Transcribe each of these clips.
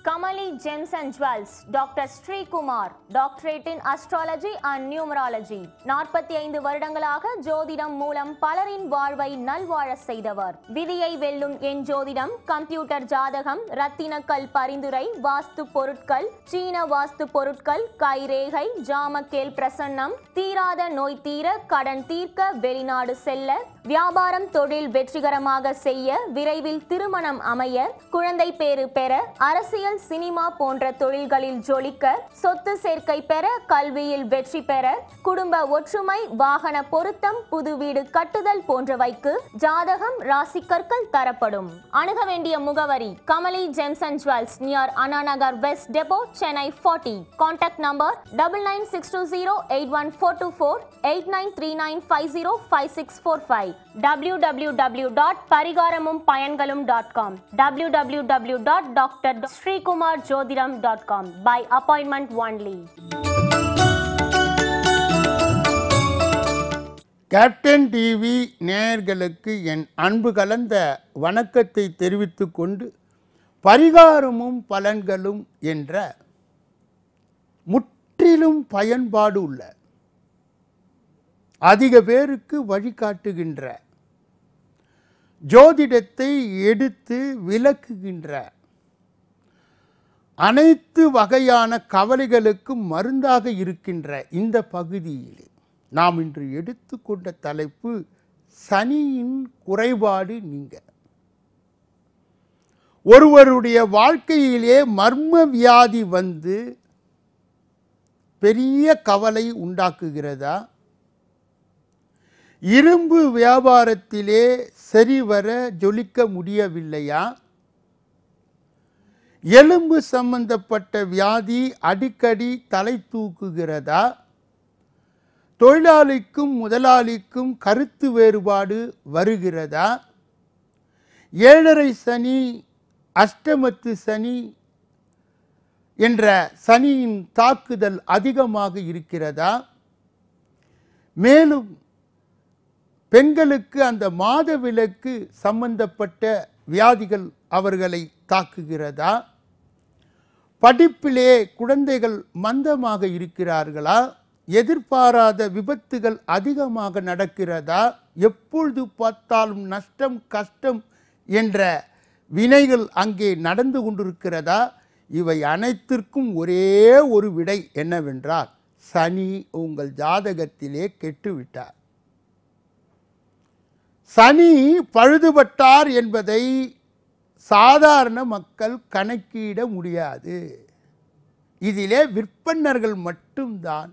Kamali Gems and Jewels, Dr. Sri Kumar, Doctorate in Astrology and Numerology. நாற்பத்தி ஐந்து வருடங்களாக ஜோதிடம் மூலம் பலரின் வாழ்வை நல்வாழ செய்தவர் விதியை வெல்லும் என் ஜோதிடம் கம்ப்யூட்டர் ஜாதகம் ரத்தினக்கல் பரிந்துரை வாஸ்து பொருட்கள் சீன வாஸ்து பொருட்கள் கைரேகை ஜாமக்கேல் பிரசன்னம் தீராத நோய் தீர கடன் தீர்க்க வெளிநாடு செல்ல வியாபாரம் தொழில் வெற்றிகரமாக செய்ய விரைவில் திருமணம் அமைய குழந்தை பேறு பெற அரசியல் சினிமா போன்ற தொழில்களில் ஜொலிக்க சொத்து சேர்க்கை பெற கல்வியில் வெற்றி பெற குடும்ப ஒற்றுமை வாகன பொருத்தம் புது வீடு கட்டுதல் போன்றவைக்கு ஜாதகம் ராசிக்கற்கள் தரப்படும் அணுக வேண்டிய முகவரி Kamali gems and jewels near Annanagar west depot Chennai forty contact number double nine six two zero eight one four two four eight nine three nine five zero five six four five W W W dot பரிகாரமும் பயன்களும் dot com W W W dot doctor Srikumar ஜோதிடம் dot com by appointment only Captain TV நேயர்களுக்கு என் அன்பு கலந்த வணக்கத்தை தெரிவித்துக் கொண்டு பரிகாரமும் பலன்களும் என்ற முற்றிலும் பயன்பாடு உள்ள அதிக பேருக்கு வழிகாட்டுகின்ற ஜோதிடத்தை எடுத்து விளக்குகின்ற அனைத்து வகையான கவலைகளுக்கும் மருந்தாக இருக்கின்ற இந்த பகுதியிலே நாம் இன்று எடுத்துக்கொண்ட தலைப்பு சனியின் குறைபாடு நீங்க ஒருவருடைய வாழ்க்கையிலே மர்ம வியாதி வந்து பெரிய கவலை உண்டாக்குகிறதா இரும்பு வியாபாரத்திலே சரிவர ஜொலிக்க முடியவில்லையா எலும்பு சம்பந்தப்பட்ட வியாதி அடிக்கடி தலை தூக்குகிறதா தொழிலாளிக்கும் முதலாளிக்கும் கருத்து வேறுபாடு வருகிறதா ஏழரை சனி அஷ்டமத்து சனி என்ற சனியின் தாக்குதல் அதிகமாக இருக்கிறதா மேலும் பெண்களுக்கு அந்த மாத விலக்கு சம்பந்தப்பட்ட வியாதிகள் அவர்களை தாக்குகிறதா படிப்பிலே குழந்தைகள் மந்தமாக இருக்கிறார்களா எதிர்பாராத விபத்துகள் அதிகமாக நடக்கிறதா எப்பொழுது பார்த்தாலும் நஷ்டம் கஷ்டம் என்ற வினைகள் அங்கே நடந்து கொண்டிருக்கிறதா இவை அனைத்திற்கும் ஒரே ஒரு விடை என்னவென்றால் சனி உங்கள் ஜாதகத்திலே கெட்டுவிட்டார் சனி பழுதுபட்டார் என்பதை சாதாரண மக்கள் கணக்கிட முடியாது இதிலே விற்பனர்கள் மட்டும்தான்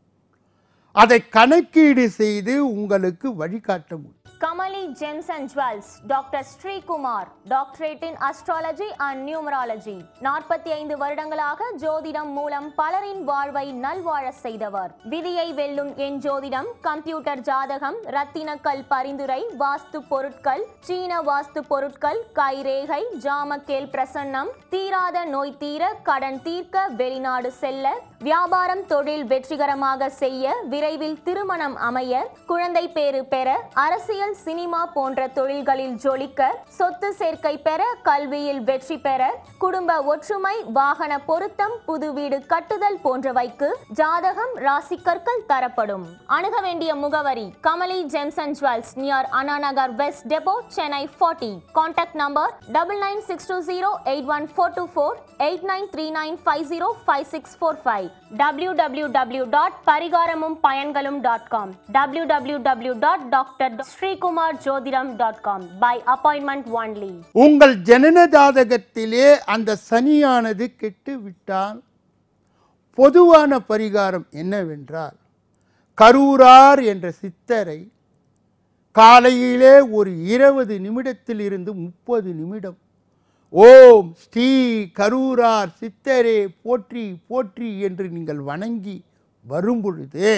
அதை கணக்கீடு செய்து உங்களுக்கு வழிகாட்ட முடியும் Kamali Gems and Jewels, Dr. Sri Kumar, Doctorate in Astrology and Numerology. நாற்பத்தி ஐந்து வருடங்களாக ஜோதிடம் மூலம் பலரின் வாழ்வை நல்வாழ செய்தவர் விதியை வெல்லும் என் ஜோதிடம் கம்ப்யூட்டர் ஜாதகம் ரத்தினக்கல் பரிந்துரை வாஸ்து பொருட்கள் சீன வாஸ்து பொருட்கள் கைரேகை ஜாமக்கேல் பிரசன்னம் தீராத நோய் தீர கடன் தீர்க்க வெளிநாடு செல்ல வியாபாரம் தொழில் வெற்றிகரமாக செய்ய விரைவில் திருமணம் அமைய குழந்தை பேறு பெற அரசியல் சினிமா போன்ற தொழில்களில் ஜொலிக்க சொத்து சேர்க்கை பெற கல்வியில் வெற்றி பெற குடும்ப ஒற்றுமை வாகன பொருத்தம் புது வீடு கட்டுதல் போன்றவைக்கு ஜாதகம் ராசிக்கற்கள் தரப்படும் அணுக வேண்டிய முகவரி Kamali gems and jewels near Annanagar west depot Chennai forty contact number double nine six two zero eight one four two four eight nine three nine five zero five six four five W W W dot பரிகாரமும் பயன்களும் dot com W W W dot doctor Srikumar ஜோதிடம் dot com by appointment only உங்கள் ஜனன ஜாதகத்திலே அந்த சனியானது கெட்டு விட்டால் பொதுவான பரிகாரம் என்னவென்றால் கரூரார் என்ற சித்தரை காலையிலே ஒரு இருபது நிமிடத்தில் இருந்து முப்பது நிமிடம் ஓம் ஸ்ரீ கரூரார் சித்தரே போற்றி போற்றி என்று நீங்கள் வணங்கி வரும்பொழுது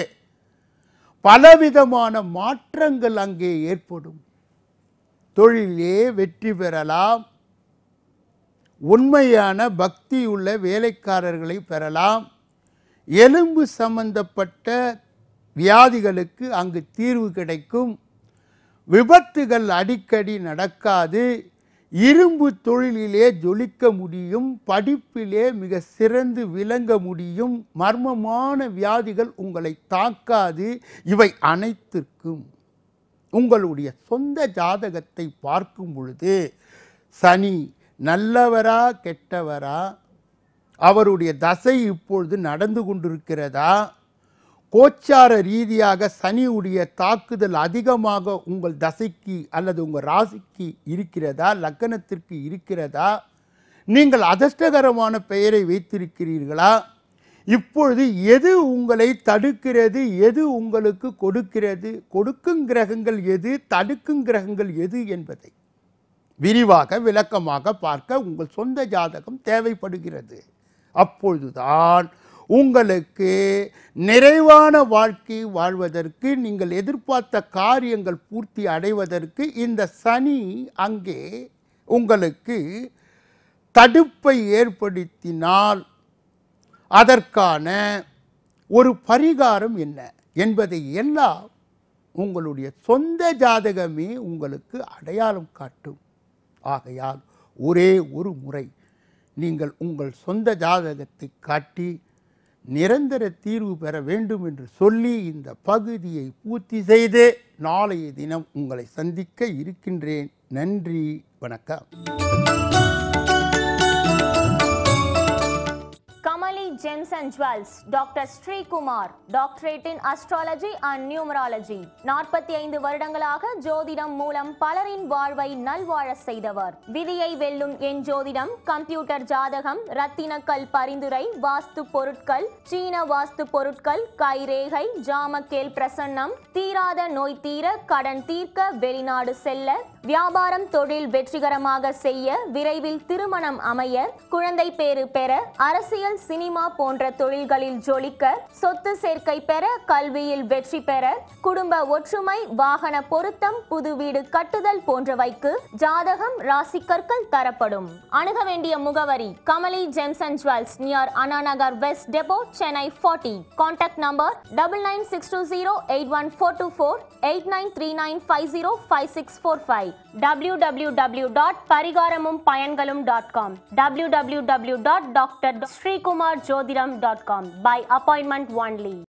பலவிதமான மாற்றங்கள் அங்கே ஏற்படும் தொழிலே வெற்றி பெறலாம் உண்மையான பக்தியுள்ள வேலைக்காரர்களை பெறலாம் எலும்பு சம்பந்தப்பட்ட வியாதிகளுக்கு அங்கு தீர்வு கிடைக்கும் விபத்துகள் அடிக்கடி நடக்காது இரும்பு தொழிலிலே ஜொலிக்க முடியும் படிப்பிலே மிக சிறந்து விளங்க முடியும் மர்மமான வியாதிகள் உங்களை தாக்காது இவை அனைத்திற்கும் உங்களுடைய சொந்த ஜாதகத்தை பார்க்கும் பொழுது சனி நல்லவரா கெட்டவரா அவருடைய தசை இப்பொழுது நடந்து கொண்டிருக்கிறதா கோச்சார ரீதியாக சனியுடைய தாக்குதல் அதிகமாக உங்கள் தசைக்கு அல்லது உங்கள் ராசிக்கு இருக்கிறதா லக்கணத்திற்கு இருக்கிறதா நீங்கள் அதிர்ஷ்டகரமான பெயரை வைத்திருக்கிறீர்களா இப்பொழுது எது உங்களை தடுக்கிறது எது உங்களுக்கு கொடுக்கிறது கொடுக்கும் கிரகங்கள் எது தடுக்கும் கிரகங்கள் எது என்பதை விரிவாக விளக்கமாக பார்க்க உங்கள் சொந்த ஜாதகம் தேவைப்படுகிறது அப்பொழுதுதான் உங்களுக்கு நிறைவான வாழ்க்கை வாழ்வதற்கு நீங்கள் எதிர்பார்த்த காரியங்கள் பூர்த்தி அடைவதற்கு இந்த சனி அங்கே உங்களுக்கு தடுப்பை ஏற்படுத்தினால் அதற்கான ஒரு பரிகாரம் என்ன என்பதை எல்லாம் உங்களுடைய சொந்த ஜாதகமே உங்களுக்கு அடையாளம் காட்டும் ஆகையால் ஒரே ஒரு முறை நீங்கள் உங்கள் சொந்த ஜாதகத்தை காட்டி நிரந்தர தீர்வு பெற வேண்டும் என்று சொல்லி இந்த பகுதியை பூர்த்தி செய்து நாளைய தினம் உங்களை சந்திக்க இருக்கின்றேன் நன்றி வணக்கம் Kamali Gems and Jewels, Dr. Sri Kumar, Doctorate in Astrology and Numerology. நாற்பத்தி ஐந்து வருடங்களாக ஜோதிடம் மூலம் பலரின் வாழ்வை நல்வாழ செய்தவர் விதியை வெல்லும் என் ஜோதிடம் கம்ப்யூட்டர் ஜாதகம் ரத்தினக்கல் பரிந்துரை வாஸ்து பொருட்கள் சீன வாஸ்து பொருட்கள் கைரேகை ஜாமக்கேல் பிரசன்னம் தீராத நோய் தீர கடன் தீர்க்க வெளிநாடு செல்ல வியாபாரம் தொழில் வெற்றிகரமாக செய்ய விரைவில் திருமணம் அமைய குழந்தை பேறு பெற அரசியல் சினிமா போன்ற தொழில்களில் ஜொலிக்க சொத்து சேர்க்கை பெற கல்வியில் வெற்றி பெற குடும்ப ஒற்றுமை வாகன பொருத்தம் புது வீடு கட்டுதல் போன்றவைக்கு ஜாதகம் ராசிக்கற்கள் தரப்படும் அணுக வேண்டிய முகவரி Kamali gems and jewels near Anna Nagar west depot Chennai forty contact number double nine six two zero eight one four two four eight nine three nine five zero five six four five W W W dot பரிகாரமும் பயன்களும் dot com W W W dot doctor Srikumar ஜோதிடம் dot com by appointment only